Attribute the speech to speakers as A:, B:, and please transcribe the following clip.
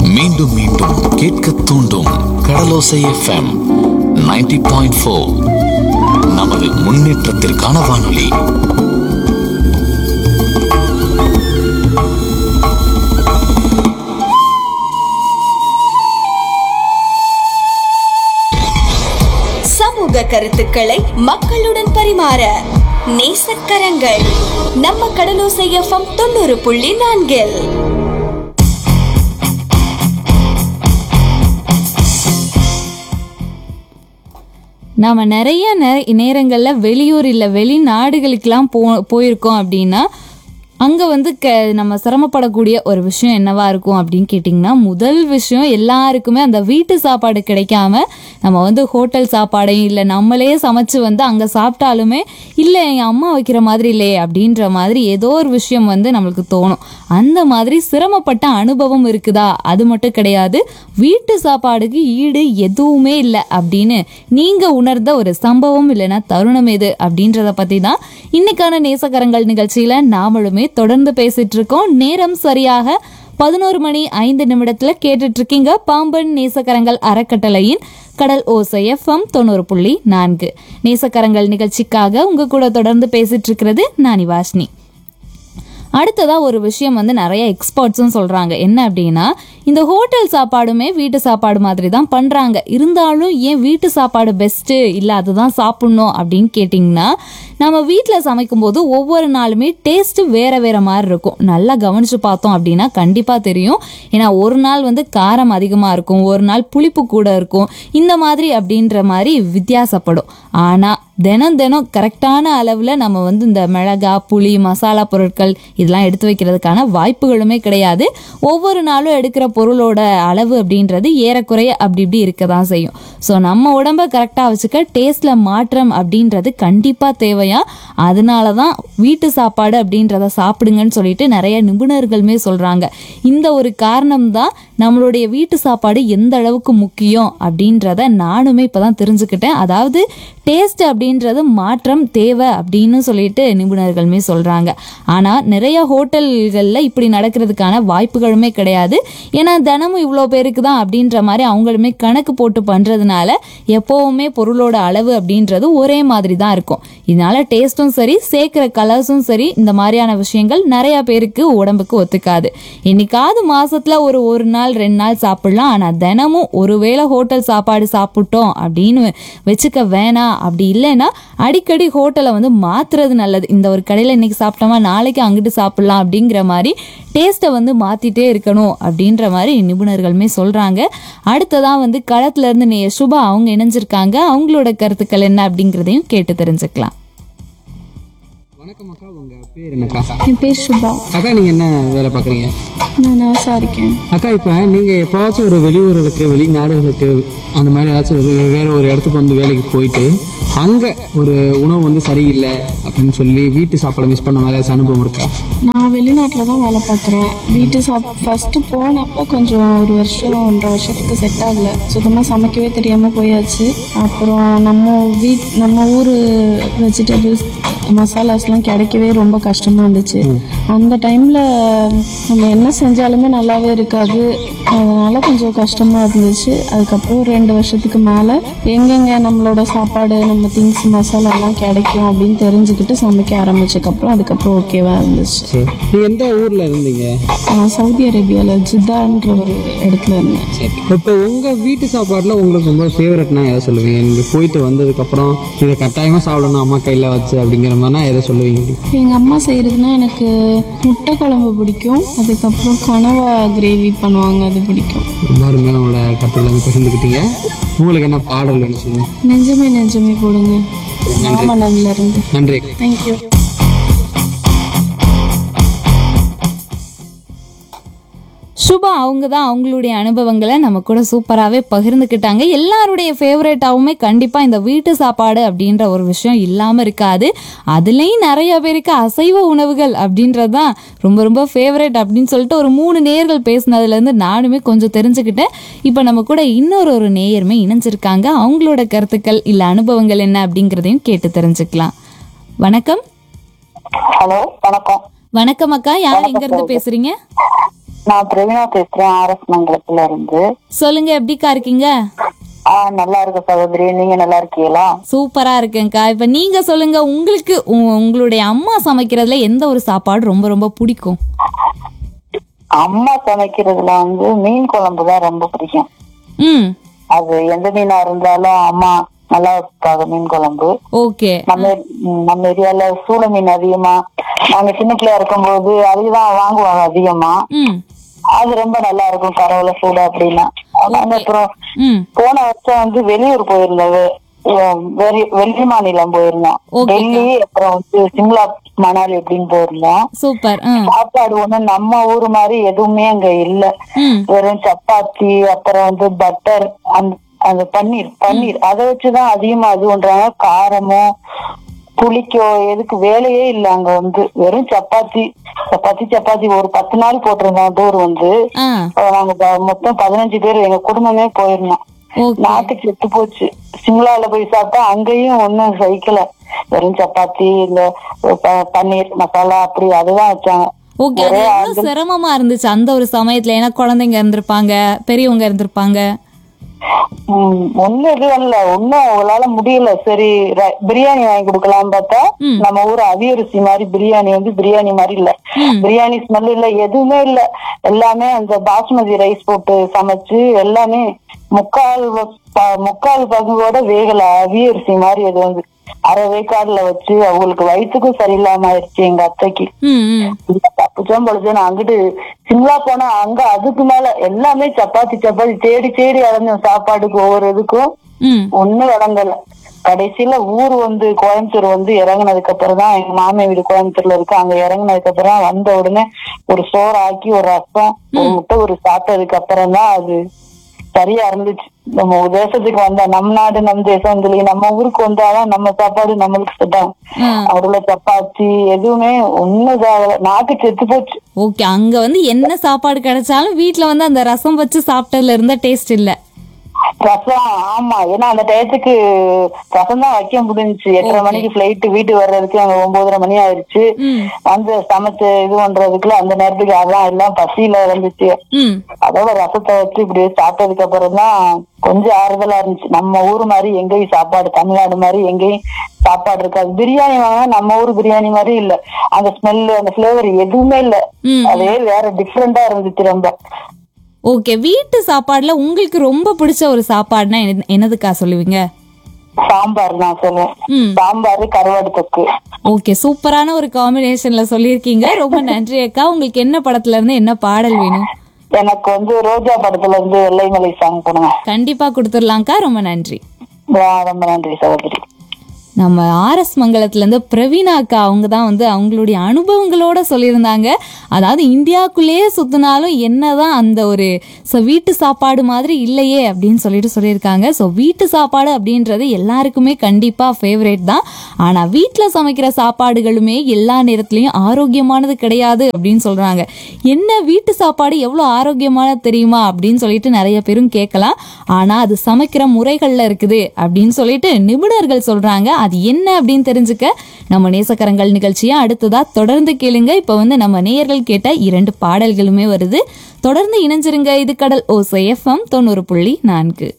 A: மீண்டும் மீண்டும் கேட்க தூண்டும் கடலோசை எஃப்எம் 90.4 பாயிண்ட் ஃபோர் நமது முன்னேற்றத்திற்கான வானொலி
B: சமூக கருத்துக்களை மக்களுடன் பரிமாற நேசக்கரங்கள் நம்ம கடலோசை எஃப்எம் தொண்ணூறு புள்ளி நான்கில்
C: நாம நிறைய நே- நேரங்கள்ல வெளியூர் இல்ல வெளிநாடுகளுக்கெல்லாம் போ போயிருக்கோம் அப்படின்னா அங்க வந்து க நம்ம சிரமப்படக்கூடிய ஒரு விஷயம் என்னவா இருக்கும் அப்படின்னு கேட்டிங்கன்னா முதல் விஷயம் எல்லாருக்குமே அந்த வீட்டு சாப்பாடு கிடைக்காம நம்ம வந்து ஹோட்டல் சாப்பாடையும் இல்லை நம்மளே சமைச்சு வந்து அங்கே சாப்பிட்டாலுமே இல்லை என் அம்மா வைக்கிற மாதிரி இல்லையே அப்படின்ற மாதிரி ஏதோ ஒரு விஷயம் வந்து நம்மளுக்கு தோணும் அந்த மாதிரி சிரமப்பட்ட அனுபவம் இருக்குதா அது மட்டும் கிடையாது வீட்டு சாப்பாடுக்கு ஈடு எதுவுமே இல்லை அப்படின்னு நீங்க உணர்ந்த ஒரு சம்பவம் இல்லைன்னா தருணம் எது அப்படின்றத பத்தி தான் இன்னைக்கான நேசக்கரங்கள் நிகழ்ச்சியில நாமளுமே தொடர்ந்து பேசிட்டு இருக்கோம் நேரம் சரியாக பதினோரு மணி ஐந்து நிமிடத்துல கேட்டுட்டு இருக்கீங்க பாம்பன் நேசக்கரங்கள் அறக்கட்டளையின் கடல் ஓசை எஃப்எம் தொண்ணூறு புள்ளி நான்கு நேசக்கரங்கள் நிகழ்ச்சிக்காக உங்க கூட தொடர்ந்து பேசிட்டு இருக்கிறது நானி வாஷ்னி அடுத்ததா ஒரு விஷயம் வந்து நிறைய எக்ஸ்பர்ட்ஸும் சொல்றாங்க என்ன அப்படின்னா இந்த ஹோட்டல் சாப்பாடுமே வீட்டு சாப்பாடு மாதிரி தான் பண்றாங்க இருந்தாலும் ஏன் வீட்டு சாப்பாடு பெஸ்ட்டு இல்லை அதுதான் சாப்பிடணும் அப்படின்னு கேட்டிங்கன்னா நம்ம வீட்டில் சமைக்கும் போது ஒவ்வொரு நாளுமே டேஸ்ட் வேற வேற மாதிரி இருக்கும் நல்லா கவனிச்சு பார்த்தோம் அப்படின்னா கண்டிப்பாக தெரியும் ஏன்னா ஒரு நாள் வந்து காரம் அதிகமாக இருக்கும் ஒரு நாள் புளிப்பு கூட இருக்கும் இந்த மாதிரி அப்படின்ற மாதிரி வித்தியாசப்படும் ஆனால் தினம் தினம் கரெக்டான அளவில் நம்ம வந்து இந்த மிளகா புளி மசாலா பொருட்கள் இதெல்லாம் எடுத்து வைக்கிறதுக்கான வாய்ப்புகளுமே கிடையாது ஒவ்வொரு நாளும் எடுக்கிற பொருளோட அளவு அப்படின்றது ஏறக்குறைய அப்படி இப்படி இருக்க தான் செய்யும் ஸோ நம்ம உடம்ப கரெக்டாக வச்சுக்க டேஸ்ட்டில் மாற்றம் அப்படின்றது கண்டிப்பாக தேவையா அதனால தான் வீட்டு சாப்பாடு அப்படின்றத சாப்பிடுங்கன்னு சொல்லிட்டு நிறைய நிபுணர்களுமே சொல்கிறாங்க இந்த ஒரு காரணம் தான் நம்மளுடைய வீட்டு சாப்பாடு எந்த அளவுக்கு முக்கியம் அப்படின்றத நானுமே இப்போ தான் தெரிஞ்சுக்கிட்டேன் அதாவது டேஸ்ட் அப்படின்றது மாற்றம் தேவை அப்படின்னு சொல்லிட்டு நிபுணர்களுமே சொல்கிறாங்க ஆனால் நிறைய ஹோட்டல்களில் இப்படி நடக்கிறதுக்கான வாய்ப்புகளுமே கிடையாது ஏன்னா தினமும் இவ்வளோ பேருக்கு தான் அப்படின்ற மாதிரி அவங்களுமே கணக்கு போட்டு பண்ணுறதுனால எப்போவுமே பொருளோட அளவு அப்படின்றது ஒரே மாதிரி தான் இருக்கும் இதனால டேஸ்ட்டும் சரி சேர்க்குற கலர்ஸும் சரி இந்த மாதிரியான விஷயங்கள் நிறைய பேருக்கு உடம்புக்கு ஒத்துக்காது என்னைக்காவது மாசத்துல ஒரு ஒரு நாள் ரெண்டு நாள் சாப்பிடலாம் ஆனால் தினமும் ஒருவேளை ஹோட்டல் சாப்பாடு சாப்பிட்டோம் அப்படின்னு வச்சுக்க வேணாம் அப்படி இல்லைன்னா அடிக்கடி ஹோட்டலை வந்து மாத்துறது நல்லது இந்த ஒரு கடையில் இன்னைக்கு சாப்பிட்டோமா நாளைக்கு அங்கிட்டு சாப்பிடலாம் அப்படிங்கிற மாதிரி டேஸ்ட்டை வந்து மாத்திட்டே இருக்கணும் அப்படின்ற மாதிரி நிபுணர்களுமே சொல்றாங்க அடுத்ததான் வந்து களத்துல இருந்து நே சுபா அவங்க இணைஞ்சிருக்காங்க அவங்களோட கருத்துக்கள் என்ன அப்படிங்கிறதையும் கேட்டு தெரிஞ்சுக்கலாம்
D: வணக்கம் அக்கா உங்க பேர் என்னக்கா
E: என் பேர் சுபா
D: அக்கா நீங்க என்ன வேலை பாக்குறீங்க
E: நான் நர்ஸாக இருக்கேன்
D: அக்கா இப்போ நீங்க எப்போவாச்சும் ஒரு வெளியூர்களுக்கு வெளிநாடுகளுக்கு அந்த மாதிரி ஏதாச்சும் ஒரு வேற ஒரு இடத்துக்கு வந்து வேலைக்கு போயிட்டு அங்க ஒரு உணவு வந்து சரியில்லை அப்படின்னு சொல்லி வீட்டு சாப்பாடு மிஸ் பண்ண மாதிரி ஏதாச்சும் அனுபவம் இருக்கா
E: நான் வெளிநாட்டில் தான் வேலை பார்க்குறேன் வீட்டு சாப் ஃபஸ்ட்டு போனப்போ கொஞ்சம் ஒரு வருஷம் ஒன்றரை வருஷத்துக்கு செட் ஆகல சுத்தமாக சமைக்கவே தெரியாமல் போயாச்சு அப்புறம் நம்ம வீட் நம்ம ஊர் வெஜிடபிள்ஸ் மசாலாஸ்லாம் கிடைக்கவே ரொம்ப கஷ்டமாக இருந்துச்சு அந்த டைமில் நம்ம என்ன செஞ்சாலுமே நல்லாவே இருக்காது அதனால கொஞ்சம் கஷ்டமாக இருந்துச்சு அதுக்கப்புறம் ரெண்டு வருஷத்துக்கு மேலே எங்கெங்க நம்மளோட சாப்பாடு நம்ம திங்ஸ் மசாலாலாம் கிடைக்கும் அப்படின்னு தெரிஞ்சுக்கிட்டு சமைக்க ஆரம்பிச்சதுக்கப்புறம் அதுக்கப்புறம் ஓகேவா இருந்துச்சு
D: சரி நீங்க எந்த ஊர்ல இருந்தீங்க
E: நான் சவுதி அரேபியாவில் ஜித்தான்ற ஒரு இடத்துல இருந்தேன்
D: சரி இப்போ உங்க வீட்டு சாப்பாடுல உங்களுக்கு ரொம்ப ஃபேவரட்னா எதை சொல்லுவீங்க நீங்க போயிட்டு வந்ததுக்கு அப்புறம் இதை கட்டாயமா சாப்பிடணும் அம்மா கையில வச்சு அப்படிங்கிற மாதிரினா எதை சொல்லுவீங்க
E: எங்கள் அம்மா செய்கிறதுனா எனக்கு முட்டை குழம்பு பிடிக்கும் அதுக்கப்புறம் கனவா கிரேவி பண்ணுவாங்க அது பிடிக்கும்
D: ரொம்ப அருமையான உங்களோட கருத்துக்களை வந்து பகிர்ந்துக்கிட்டீங்க உங்களுக்கு என்ன பாடல் வேணும் சொல்லுங்க
E: நெஞ்சமே நெஞ்சமே போடுங்க மாமனன்ல இருந்து
D: நன்றி
E: தேங்க்யூ
C: சுபா அவங்க தான் அவங்களுடைய அனுபவங்களை நம்ம கூட சூப்பராகவே பகிர்ந்துக்கிட்டாங்க எல்லாருடைய ஃபேவரட்டாவுமே கண்டிப்பாக இந்த வீட்டு சாப்பாடு அப்படின்ற ஒரு விஷயம் இல்லாமல் இருக்காது அதுலேயும் நிறைய பேருக்கு அசைவ உணவுகள் அப்படின்றது தான் ரொம்ப ரொம்ப ஃபேவரட் அப்படின்னு சொல்லிட்டு ஒரு மூணு நேர்கள் பேசினதுலேருந்து நானுமே கொஞ்சம் தெரிஞ்சுக்கிட்டேன் இப்போ நம்ம கூட இன்னொரு ஒரு நேயருமே இணைஞ்சிருக்காங்க அவங்களோட கருத்துக்கள் இல்லை அனுபவங்கள் என்ன அப்படிங்கிறதையும் கேட்டு தெரிஞ்சுக்கலாம் வணக்கம்
F: ஹலோ வணக்கம்
C: வணக்கம் அக்கா யார் எங்கேருந்து பேசுகிறீங்க
F: நான் பிரவீனா பேசுறேன் ஆர்எஸ் மங்கலத்துல இருந்து
C: சொல்லுங்க எப்படிக்கா இருக்கீங்க
F: ஆ நல்லா இருக்க சகோதரி நீங்க நல்லா இருக்கீங்களா
C: சூப்பரா இருக்கேன்க்கா இப்ப நீங்க சொல்லுங்க உங்களுக்கு உ- உங்களுடைய அம்மா சமைக்கிறதுல எந்த ஒரு சாப்பாடு ரொம்ப ரொம்ப பிடிக்கும்
F: அம்மா சமைக்கிறதுல வந்து மீன் குழம்பு தான் ரொம்ப பிடிக்கும்
C: ம்
F: அது எந்த மீனா இருந்தாலும் அம்மா நல்லா வைப்பாங்க மீன் குழம்பு
C: ஓகே
F: நம்ம ம், நம்ம ஏரியால சூளை மீன் அதிகமா நாங்க சின்ன பிள்ளையா இருக்கும்போது அதுதான் வாங்குவாங்க அதிகமா
C: ம்
F: அது ரொம்ப நல்லா இருக்கும் கரவுல சூடு அப்படின்னா நாங்க அப்புறம்
C: ம்
F: போன வருஷம் வந்து வெளியூர் போயிருந்தோம் வெ- உம், வெளி- வெளி மாநிலம் போயிருந்தோம்
C: Okay.
F: டெல்லி அப்புறம் வந்து சிம்லா மணாலி அப்படின்னு போயிருந்தோம்
C: சூப்பர் ம்
F: சாப்பாடு ஒண்ணு நம்ம ஊர் மாதிரி எதுவுமே அங்க இல்ல
C: ம்
F: வெறும் சப்பாத்தி அப்புறம் வந்து பட்டர் அந்த அந்த பன்னீர் பன்னீர் அதை வச்சுதான் அதிகமா இது பண்றாங்க காரமும் புளிக்கோ எதுக்கு வேலையே இல்ல அங்க வந்து வெறும் சப்பாத்தி சப்பாத்தி சப்பாத்தி ஒரு பத்து நாள் போட்டிருந்தோம் டூர் வந்து
C: ஆ
F: அஹ் நாங்க ப- மொத்தம் பதினஞ்சு பேர் எங்க குடும்பமே போயிருந்தோம்
C: ஓகே
F: நாக்கு செத்து போச்சு சிம்லால போய் சாப்பிட்டா அங்கேயும் ஒண்ணும் சகிக்கல வெறும் சப்பாத்தி இந்த ப- பன்னீர் மசாலா அப்படி அதுதான் வச்சாங்க
C: ஓகே அது எவ்வளவு சிரமமா இருந்துச்சு அந்த ஒரு சமயத்துல ஏன்னா குழந்தைங்க இருந்திருப்பாங்க பெரியவங்க இருந்திருப்பாங்க
F: உம் ஒண்ணும் இது இல்ல ஒண்ணும் அவங்களால முடியல சரி ர- பிரியாணி வாங்கி கொடுக்கலாம் பார்த்தா நம்ம ஊர் அவியரிசி மாதிரி பிரியாணி வந்து பிரியாணி மாதிரி இல்ல பிரியாணி ஸ்மெல் இல்ல எதுவுமே இல்ல எல்லாமே அந்த பாஸ்மதி ரைஸ் போட்டு சமைச்சு எல்லாமே முக்கால் வ- ப- முக்கால் பங்குவோட வேகல அவியரிசி மாதிரி அது வந்து அரை வேக்காடுல வச்சு அவங்களுக்கு வயிற்றுக்கும் சரியில்லாம ஆயிடுச்சு எங்க அத்தைக்கு
C: ம் ம்
F: தப்புச்சோம் பொழுது நான் அங்கிட்டு சிம்லா போனா அங்க அதுக்கு மேல எல்லாமே சப்பாத்தி சப்பாத்தி தேடி தேடி அலைஞ்சோம் சாப்பாடுக்கு ஒவ்வொரு இதுக்கும்
C: ம்
F: ஒண்ணும் விளங்கல கடைசியில ஊர் வந்து கோயம்புத்தூர் வந்து இறங்குனதுக்கு அப்புறம் தான் எங்க மாமியார் வீடு கோயம்புத்தூர்ல இருக்கு அங்க இறங்குனதுக்கு அப்புறம் வந்த உடனே ஒரு சோறு ஆக்கி ஒரு ரசம் ஒரு முட்டை ஒரு சாப்பிட்டதுக்கு அப்புறம் தான் அது சரியா இருந்துச்சு நம்ம தேசத்துக்கு வந்தா நம் நாடு நம் தேசம் சொல்லி நம்ம ஊருக்கு வந்தாதான் நம்ம சாப்பாடு நம்மளுக்கு செட் ஆகும்
C: ம்.
F: அவருள்ள சப்பாத்தி எதுவுமே ஒண்ணும் இதாகல நாக்கு செத்து போச்சு
C: ஓகே அங்க வந்து என்ன சாப்பாடு கிடைச்சாலும் வீட்ல வந்து அந்த ரசம் வச்சு சாப்பிட்டதுல இருந்த டேஸ்ட் இல்ல
F: ரசம் ஆமா ஏன்னா அந்த டயத்துக்கு ரசம் தான் வைக்க முடிஞ்சுச்சு எட்டரை மணிக்கு பிளைட் வீட்டுக்கு வர்றதுக்கு அங்க ஒன்பதரை மணி ஆயிடுச்சு
C: ம்
F: வந்து சமைச்சு இது பண்றதுக்குள்ள அந்த நேரத்துக்கு அதான் எல்லாம் பசியில இருந்துச்சு
C: ம்
F: அதோட ரசத்தை வச்சு இப்படி சாப்பிட்டதுக்கு அப்புறம் தான் கொஞ்சம் ஆறுதலா இருந்துச்சு நம்ம ஊர் மாதிரி எங்கேயும் சாப்பாடு தமிழ்நாடு மாதிரி எங்கேயும் சாப்பாடு இருக்காது பிரியாணி வாங்கினா நம்ம ஊர் பிரியாணி மாதிரி இல்ல அந்த ஸ்மெல் அந்த பிளேவர் எதுவுமே இல்ல
C: ம்.
F: அதே வேற டிஃப்ரெண்டா இருந்துச்சு ரொம்ப
C: ஓகே வீட்டு சாப்பாடுல உங்களுக்கு ரொம்ப பிடிச்ச ஒரு சாப்பாடுனா என்ன- என்னதுக்கா சொல்லுவீங்க
F: சாம்பார் தான் சொல்லுவேன்
C: ம்
F: சாம்பார் கருவாடு தொக்கு
C: ஓகே சூப்பரான ஒரு காம்பினேஷன்ல சொல்லியிருக்கீங்க ரொம்ப நன்றி அக்கா உங்களுக்கு என்ன படத்துல இருந்து என்ன பாடல் வேணும்
F: எனக்கு வந்து ரோஜா படத்துல இருந்து வெள்ளைமலை சாங் போடுங்க
C: கண்டிப்பா கொடுத்துடலாம்க்கா ரொம்ப நன்றி
F: ரொம்ப நன்றி சகோதரி
C: நம்ம ஆர்எஸ் மங்கலத்துலேருந்து பிரவீனா அக்கா அவங்க தான் வந்து அவங்களுடைய அனுபவங்களோட சொல்லியிருந்தாங்க அதாவது இந்தியாவுக்குள்ளேயே சுற்றினாலும் என்னதான் அந்த ஒரு ஸோ வீட்டு சாப்பாடு மாதிரி இல்லையே அப்படின்னு சொல்லிட்டு சொல்லியிருக்காங்க ஸோ வீட்டு சாப்பாடு அப்படின்றது எல்லாருக்குமே கண்டிப்பாக ஃபேவரேட் தான் ஆனால் வீட்டில் சமைக்கிற சாப்பாடுகளுமே எல்லா நேரத்துலையும் ஆரோக்கியமானது கிடையாது அப்படின்னு சொல்கிறாங்க என்ன வீட்டு சாப்பாடு எவ்வளோ ஆரோக்கியமானது தெரியுமா அப்படின்னு சொல்லிட்டு நிறைய பேரும் கேட்கலாம் ஆனால் அது சமைக்கிற முறைகளில் இருக்குது அப்படின்னு சொல்லிட்டு நிபுணர்கள் சொல்கிறாங்க அது என்ன அப்படின்னு தெரிஞ்சுக்க நம்ம நேசக்கரங்கள் நிகழ்ச்சியை அடுத்ததா தொடர்ந்து கேளுங்க இப்போ வந்து நம்ம நேயர்கள் கேட்ட இரண்டு பாடல்களுமே வருது தொடர்ந்து இணைஞ்சிருங்க இது கடல் ஓசை எஃப்எம் தொண்ணூறு புள்ளி நான்கு